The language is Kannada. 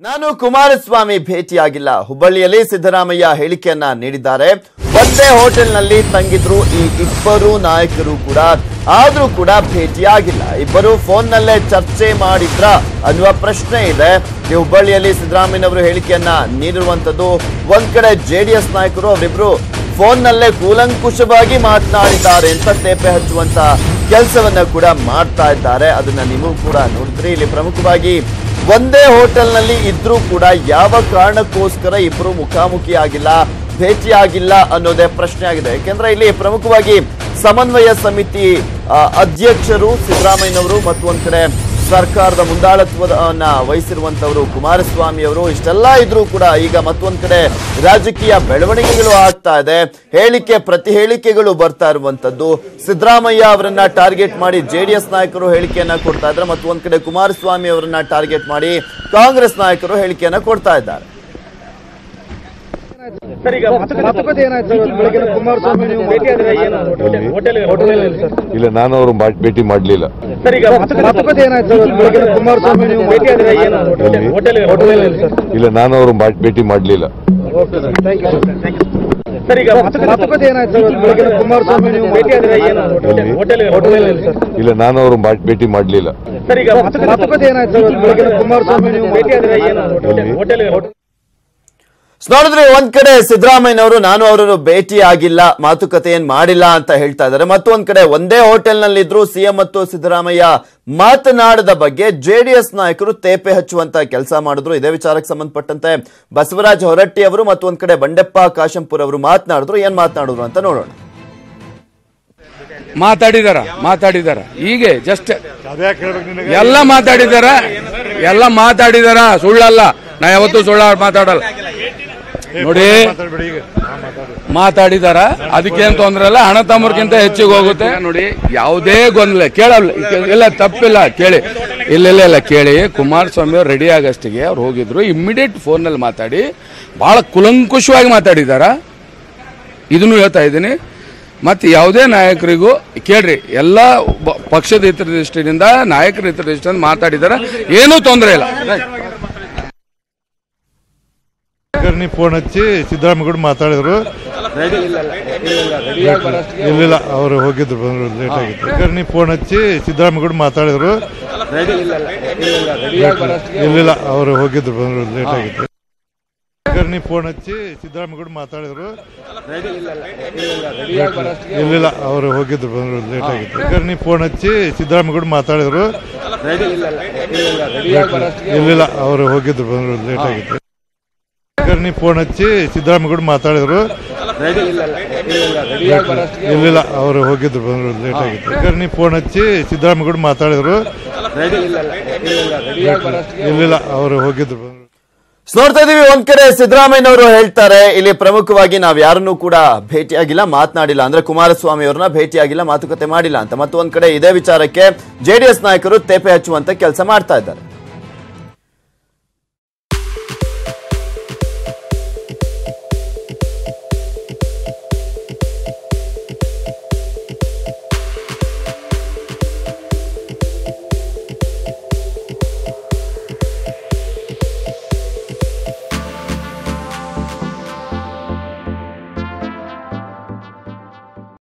ನಾನು ಕುಮಾರಸ್ವಾಮಿ ಭೇಟಿಯಾಗಿಲ್ಲ ಹುಬ್ಬಳ್ಳಿಯಲ್ಲಿ ಸಿದ್ದರಾಮಯ್ಯ ಹೇಳಿಕೆಯನ್ನ ನೀಡಿದ್ದಾರೆ ಒಂದೇ ಹೋಟೆಲ್ನಲ್ಲಿ ತಂಗಿದ್ರು ಈ ಇಬ್ಬರು ನಾಯಕರು ಕೂಡ ಆದ್ರೂ ಕೂಡ ಭೇಟಿಯಾಗಿಲ್ಲ ಇಬ್ಬರು ಫೋನ್ನಲ್ಲೇ ಚರ್ಚೆ ಮಾಡಿದ್ರ ಅನ್ನುವ ಪ್ರಶ್ನೆ ಇದೆ ಈ ಹುಬ್ಬಳ್ಳಿಯಲ್ಲಿ ಸಿದ್ದರಾಮಯ್ಯನವರು ಹೇಳಿಕೆಯನ್ನ ನೀಡಿರುವಂತದ್ದು ಒಂದ್ ಕಡೆ ಜೆಡಿಎಸ್ ನಾಯಕರು ಅವರಿಬ್ರು ಫೋನ್ನಲ್ಲೇ ಕೂಲಂಕುಷವಾಗಿ ಮಾತನಾಡಿದ್ದಾರೆ ಅಂತ ತೇಪೆ ಹಚ್ಚುವಂತ ಕೆಲಸವನ್ನ ಕೂಡ ಮಾಡ್ತಾ ಇದ್ದಾರೆ ಅದನ್ನ ನೀವು ಕೂಡ ನೋಡಿದ್ರಿ ಇಲ್ಲಿ ಪ್ರಮುಖವಾಗಿ ಒಂದೇ ಹೋಟೆಲ್ನಲ್ಲಿ ಇದ್ರೂ ಕೂಡ ಯಾವ ಕಾರಣಕ್ಕೋಸ್ಕರ ಇಬ್ರು ಮುಖಾಮುಖಿ ಆಗಿಲ್ಲ ಭೇಟಿಯಾಗಿಲ್ಲ ಅನ್ನೋದೇ ಪ್ರಶ್ನೆ ಆಗಿದೆ ಯಾಕೆಂದ್ರೆ ಇಲ್ಲಿ ಪ್ರಮುಖವಾಗಿ ಸಮನ್ವಯ ಸಮಿತಿ ಆ, ಅಧ್ಯಕ್ಷರು ಸಿದ್ದರಾಮಯ್ಯನವರು ಮತ್ತು ಒಂದ್ ಕಡೆ ಸರ್ಕಾರದ ಮುಂದಾಳತ್ವವನ್ನ ವಹಿಸಿರುವಂತವರು ಕುಮಾರಸ್ವಾಮಿ ಅವರು ಇಷ್ಟೆಲ್ಲ ಇದ್ರೂ ಕೂಡ ಈಗ ಮತ್ತೊಂದ್ ಕಡೆ ರಾಜಕೀಯ ಬೆಳವಣಿಗೆಗಳು ಆಗ್ತಾ ಇದೆ ಹೇಳಿಕೆ ಪ್ರತಿ ಹೇಳಿಕೆಗಳು ಬರ್ತಾ ಇರುವಂತದ್ದು ಸಿದ್ದರಾಮಯ್ಯ ಅವರನ್ನ ಟಾರ್ಗೆಟ್ ಮಾಡಿ ಜೆಡಿಎಸ್ ನಾಯಕರು ಹೇಳಿಕೆಯನ್ನ ಕೊಡ್ತಾ ಇದ್ದಾರೆ ಮತ್ತು ಒಂದ್ ಕಡೆ ಕುಮಾರಸ್ವಾಮಿ ಅವರನ್ನ ಟಾರ್ಗೆಟ್ ಮಾಡಿ ಕಾಂಗ್ರೆಸ್ ನಾಯಕರು ಹೇಳಿಕೆಯನ್ನ ಕೊಡ್ತಾ ಇದ್ದಾರೆ ಸರ್ ಈಗ ಮಾತುಕತೆ ಏನಾಯ್ತು ಸರ್ ಇವತ್ತು ಬೆಳಗ್ಗೆ ಕುಮಾರಸ್ವಾಮಿ ನೀವು ಭೇಟಿ ಆದ್ರೆ ಏನು ಹೋಟೆಲ್ ಹೋಟೆಲ್ ಸರ್ ಇಲ್ಲ ನಾನು ಅವರು ಭೇಟಿ ಮಾಡಲಿಲ್ಲ ಸರ್ ಈಗ ಮಾತುಕತೆ ಏನಾಯ್ತು ಸರ್ ಇವತ್ತು ಬೆಳಗ್ಗೆ ಕುಮಾರಸ್ವಾಮಿ ನೀವು ಭೇಟಿ ಆದ್ರೆ ಏನು ಹೋಟೆಲ್ ಹೋಟೆಲ್ ಸರ್ ಇಲ್ಲ ನಾನು ಅವರು ಭೇಟಿ ಮಾಡಲಿಲ್ಲ okay sir thank you sir thank you sir ಈಗ ಮಾತುಕತೆ ಏನಾಯ್ತು ಸರ್ ಇವತ್ತು ಬೆಳಗ್ಗೆ ಕುಮಾರಸ್ವಾಮಿ ನೀವು ಭೇಟಿ ಆದ್ರೆ ಏನು ಹೋಟೆಲ್ ಹೋಟೆಲ್ ಸರ್ ಇಲ್ಲ ನಾನು ಅವರು ಭೇಟಿ ಮಾಡಲಿಲ್ಲ ಸರ್ ಈಗ ಮಾತುಕತೆ ಏನಾಯ್ತು ಸರ್ ಇವತ್ತು ಬೆಳಗ್ಗೆ ಕುಮಾರಸ್ವಾಮಿ ನೀವು ಭೇಟಿ ಆದ್ರೆ ಏನು ಹೋಟೆಲ್ ಸೊ ನೋಡಿದ್ರೆ ಒಂದ್ ಕಡೆ ಸಿದ್ದರಾಮಯ್ಯನವರು ನಾನು ಅವರನ್ನು ಭೇಟಿ ಆಗಿಲ್ಲ ಮಾತುಕತೆ ಏನ್ ಮಾಡಿಲ್ಲ ಅಂತ ಹೇಳ್ತಾ ಇದ್ದಾರೆ ಮತ್ತೊಂದ್ ಕಡೆ ಒಂದೇ ಹೋಟೆಲ್ನಲ್ಲಿದ್ರು ಸಿಎಂ ಮತ್ತು ಸಿದ್ದರಾಮಯ್ಯ ಮಾತನಾಡದ ಬಗ್ಗೆ ಜೆಡಿಎಸ್ ನಾಯಕರು ತೇಪೆ ಹಚ್ಚುವಂತ ಕೆಲಸ ಮಾಡಿದ್ರು ಇದೇ ವಿಚಾರಕ್ಕೆ ಸಂಬಂಧಪಟ್ಟಂತೆ ಬಸವರಾಜ ಹೊರಟ್ಟಿ ಅವರು ಮತ್ತು ಒಂದ್ ಕಡೆ ಬಂಡೆಪ್ಪ ಕಾಶಂಪುರ್ ಅವರು ಮಾತನಾಡಿದ್ರು ಏನ್ ಮಾತನಾಡಿದ್ರು ಅಂತ ನೋಡೋಣ ಮಾತಾಡಿದಾರ ಮಾತಾಡಿದಾರ ಹೀಗೆ ಜಸ್ಟ್ ಎಲ್ಲ ಮಾತಾಡಿದಾರ ಎಲ್ಲ ಮಾತಾಡಿದಾರ ಸುಳ್ಳಲ್ಲ ನಾ ಯಾವತ್ತೂ ಸುಳ್ಳ ಮಾತಾಡಲ್ಲ ನೋಡಿ ಮಾತಾಡಿದಾರ ಅದಕ್ಕೇನ್ ತೊಂದ್ರೆ ಇಲ್ಲ ಹಣ ತಮ್ಮರ್ಗಿಂತ ಹೆಚ್ಚಿಗೆ ಹೋಗುತ್ತೆ ನೋಡಿ ಯಾವುದೇ ಗೊಂದಲ ಕೇಳಲ್ಲ ಇಲ್ಲ ತಪ್ಪಿಲ್ಲ ಕೇಳಿ ಇಲ್ಲ ಇಲ್ಲ ಇಲ್ಲ ಕೇಳಿ ಕುಮಾರಸ್ವಾಮಿ ಅವ್ರು ರೆಡಿ ಆಗಷ್ಟಿಗೆ ಅವ್ರು ಹೋಗಿದ್ರು ಇಮ್ಮಿಡಿಯೇಟ್ ಫೋನ್ನಲ್ಲಿ ಮಾತಾಡಿ ಬಹಳ ಕುಲಂಕುಷವಾಗಿ ಮಾತಾಡಿದಾರ ಇದನ್ನು ಹೇಳ್ತಾ ಇದ್ದೀನಿ ಮತ್ತೆ ಯಾವುದೇ ನಾಯಕರಿಗೂ ಕೇಳ್ರಿ ಎಲ್ಲ ಬ- ಪಕ್ಷದ ಹಿತದೃಷ್ಟಿಯಿಂದ ನಾಯಕರ ಹಿತದೃಷ್ಟಿಯಿಂದ ಮಾತಾಡಿದಾರ ಏನೂ ತೊಂದರೆ ಇಲ್ಲ ಕರ್ಣಿ ಫೋನ್ ಹಚ್ಚಿ ಸಿದ್ದರಾಮಯ್ಯ ಮಾತಾಡಿದ್ರು ಇಲ್ಲಿಲ್ಲ ಅವರು ಹೋಗಿದ್ರು ಬಂದ್ರು ಲೇಟ್ ಆಗಿತ್ತು ಕರ್ಣಿ ಫೋನ್ ಹಚ್ಚಿ ಸಿದ್ದರಾಮಯ್ಯ ಮಾತಾಡಿದ್ರು ಇಲ್ಲಿಲ್ಲ ಅವರು ಹೋಗಿದ್ರು ಬಂದ್ರು ಲೇಟ್ ಆಗಿತ್ತು ಕರ್ಣಿ ಫೋನ್ ಹಚ್ಚಿ ಸಿದ್ದರಾಮಯ್ಯ ಮಾತಾಡಿದ್ರು ಇಲ್ಲಿಲ್ಲ ಅವರು ಹೋಗಿದ್ರು ಬಂದ್ರು ಲೇಟ್ ಆಗಿತ್ತು ಕರ್ಣಿ ಫೋನ್ ಹಚ್ಚಿ ಸಿದ್ದರಾಮಯ್ಯ ಮಾತಾಡಿದ್ರು ಇಲ್ಲಿಲ್ಲ ಅವರು ಹೋಗಿದ್ರು ಬಂದ್ರು ಲೇಟ್ ಆಗಿತ್ತು ಕರ್ಣಿ ಫೋನ್ ಹಚ್ಚಿ ಸಿದ್ದರಾಮಯ್ಯ ಮಾತಾಡಿದ್ರು ಇಲ್ಲಿಲ್ಲ ಅವರು ಹೋಗಿದ್ರು ಬಂದ್ರು ಲೇಟ್ ಆಗಿತ್ತು ಕರ್ಣಿ ಫೋನ್ ಹಚ್ಚಿ ಸಿದ್ದರಾಮಯ್ಯ ಮಾತಾಡಿದ್ರು ಇಲ್ಲಿಲ್ಲ ಅವರು ಹೋಗಿದ್ರು ಬಂದ್ರು ಸೊ ನೋಡ್ತಾ ಇದೀವಿ ಒಂದ್ ಕಡೆ ಸಿದ್ದರಾಮಯ್ಯನವರು ಹೇಳ್ತಾರೆ ಇಲ್ಲಿ ಪ್ರಮುಖವಾಗಿ ನಾವ್ ಯಾರನ್ನೂ ಕೂಡ ಭೇಟಿಯಾಗಿಲ್ಲ ಮಾತನಾಡಿಲ್ಲ ಅಂದ್ರೆ ಕುಮಾರಸ್ವಾಮಿ ಅವ್ರನ್ನ ಭೇಟಿಯಾಗಿಲ್ಲ ಮಾತುಕತೆ ಮಾಡಿಲ್ಲ ಅಂತ ಮತ್ತು ಒಂದ್ ಕಡೆ ಇದೇ ವಿಚಾರಕ್ಕೆ ಜೆಡಿಎಸ್ ನಾಯಕರು ತೇಪೆ ಹಚ್ಚುವಂತ ಕೆಲಸ ಮಾಡ್ತಾ ಇದ್ದಾರೆ